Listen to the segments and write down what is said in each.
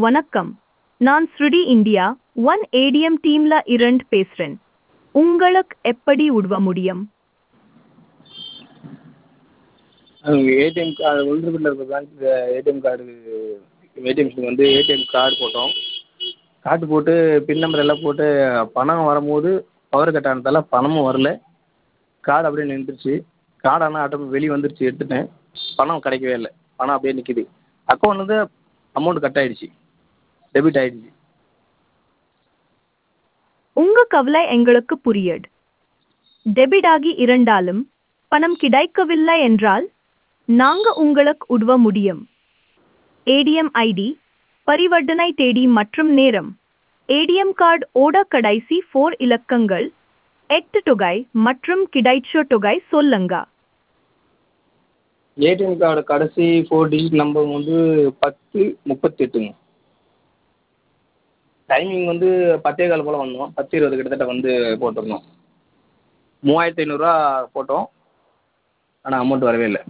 வணக்கம் நான் ஸ்ருடி இந்தியா ஒன் ஏடிஎம் டீம்ல இரண்டு பேசுறேன் உங்களுக்கு எப்படி உதவ முடியும் ஏடிஎம் கார்டு உளுந்தூர்பேட்டில் இருக்க bank ATM card ATM machine வந்து ஏடிஎம் கார்டு போட்டோம் கார்டு போட்டு பின் நம்பர் எல்லாம் போட்டு பணம் வரும்போது பவர் கட் ஆனதால் பணமும் வரல கார்டு அப்படியே நின்றுச்சு கார்டு ஆனால் ஆட்டோ வெளியே வந்துருச்சு எடுத்துட்டேன் பணம் கிடைக்கவே இல்லை பணம் அப்படியே நிற்கிது அக்கௌண்ட்லேருந்து அமௌண்ட் கட் ஆகிடுச்சு டெபிட் ஆகிடுச்சு உங்க கவலை எங்களுக்கு புரியுது டெபிட் ஆகி இரண்டாலும் பணம் கிடைக்கவில்லை என்றால் நாங்க உங்களுக்கு உதவ முடியும் ஏடிஎம் ஐடி பரிவர்த்தனை தேதி மற்றும் நேரம் ஏடிஎம் கார்டு ஓட கடைசி ஃபோர் இலக்கங்கள் எட்டு தொகை மற்றும் கிடைச்ச தொகை சொல்லுங்க ஏடிஎம் கார்டு கடைசி ஃபோர் டிஜிட் நம்பர் வந்து பத்து முப்பத்தெட்டுங்க டைமிங் வந்து பத்தே கால் போல் வந்தோம் பத்து இருபது கிட்டத்தட்ட வந்து போட்டிருந்தோம் மூவாயிரத்தி ஐநூறுரூவா போட்டோம் ஆனால் அமௌண்ட் வரவே இல்லை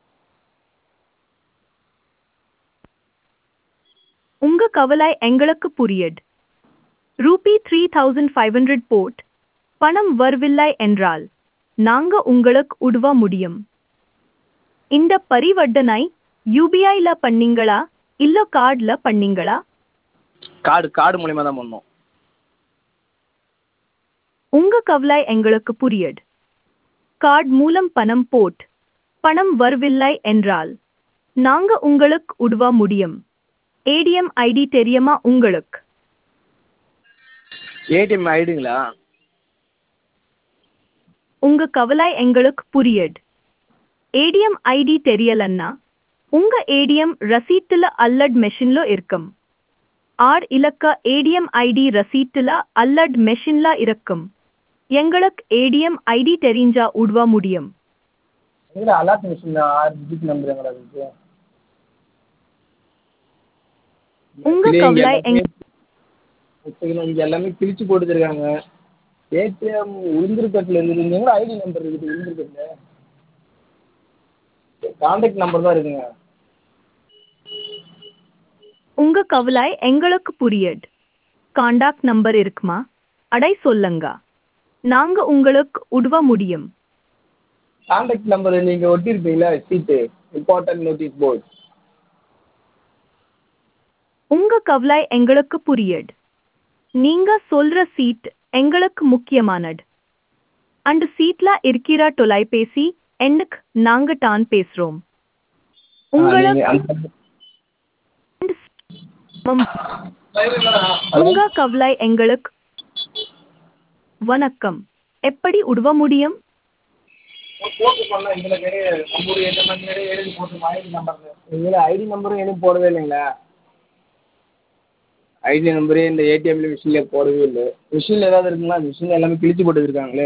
உங்க கவலை எங்களுக்கு புரியுது rupee three thousand five hundred போட் பணம் வரவில்லை என்றால் நாங்க உங்களுக்கு உதவ முடியும் இந்த பரிவர்த்தனை யூபிஐல பண்ணீங்களா இல்ல கார்டுல பண்ணீங்களா கார்டு கார்டு மூலியமாக தான் பண்ணோம் உங்க கவலை எங்களுக்கு புரியுது கார்டு மூலம் பணம் போட் பணம் வரவில்லை என்றால் நாங்க உங்களுக்கு உதவ முடியும் ஏடிஎம் ஐடி தெரியுமா உங்களுக்கு ஏடிஎம் ஐடிங்களா உங்க கவலை எங்களுக்கு புரியுது ஏடிஎம் ஐடி தெரியலன்னா உங்க ஏடிஎம் ரசீட்டுல அல்லட் மெஷின்ல இருக்கும் ஆர் இலக்க ஏடிஎம் ஐடி ரசீட்டுல அல்லட் மெஷின்ல இருக்கும் எங்களுக்கு ஏடிஎம் ஐடி தெரிஞ்சா உதவ முடியும் எங்களை அலாட் மிஷினில் ஆறு டிஜிட் நம்பர் எங்களை இருக்கு உங்க கவலை எங்க இங்கே எல்லாமே பிரித்து போட்டுருக்காங்க ஏடிஎம் உளுந்தூர்பேட்டில் இருக்குது எங்களோட ஐடி நம்பர் இருக்குது உளுந்தூர்பேட்டில் கான்டாக்ட் நம்பர் தான் இருக்குங்க உங்க கவலை எங்களுக்கு புரியுது காண்டாக்ட் நம்பர் இருக்குமா அடை சொல்லுங்க நாங்க உங்களுக்கு உதவ முடியும் கான்டாக்ட் நம்பர் நீங்கள் ஒட்டியிருப்பீங்களா சீட்டு இம்பார்ட்டன்ட் நோட்டீஸ் போர்டு உங்க கவலை எங்களுக்கு புரியுது நீங்க சொல்ற சீட் எங்களுக்கு முக்கியமானது அந்த சீட்ல இருக்கிற தொலைபேசி எண்ணுக்கு நாங்க தான் பேசுறோம் உங்களுக்கு உங்க கவலை எங்களுக்கு வணக்கம் எப்படி உதவ முடியும் போட்டு பண்ணலாம் இதில் கிடையாது நம்ம எந்த மாதிரி நிறைய எழுதி போட்டுருமா ஐடி நம்பரில் இதில் ஐடி நம்பரும் எதுவும் போடவே இல்லைங்களா ஐடி நம்பரே இந்த ஏடிஎம்ல மிஷினில் போடவே இல்லை மிஷினில் ஏதாவது இருக்குங்களா மிஷினில் எல்லாமே கிழிச்சு போட்டு வச்சிருக்காங்களே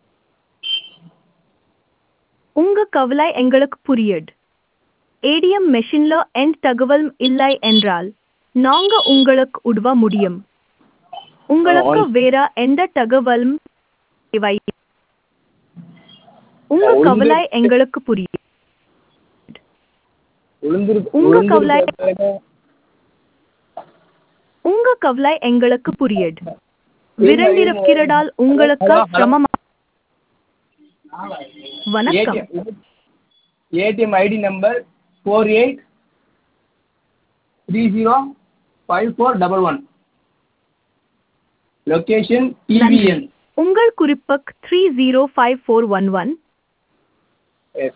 உங்க கவலை எங்களுக்கு புரியுது ஏடிஎம் மெஷின்ல எந்த தகவலும் இல்லை என்றால் நாங்க உங்களுக்கு உதவ முடியும் உங்களுக்கு வேற எந்த தகவலும் தேவை உங்க கவலை எங்களுக்கு புரியுது உளுந்துரு உங்க கவலை உங்க கவலை எங்களுக்கு புரியுது விரண்டிருக்கிறதால் உங்களுக்கு சிரமமா வணக்கம் ATM ID number four eight three zero five four double one location TVN உங்கள் குறிப்புக்கு three zero five four one one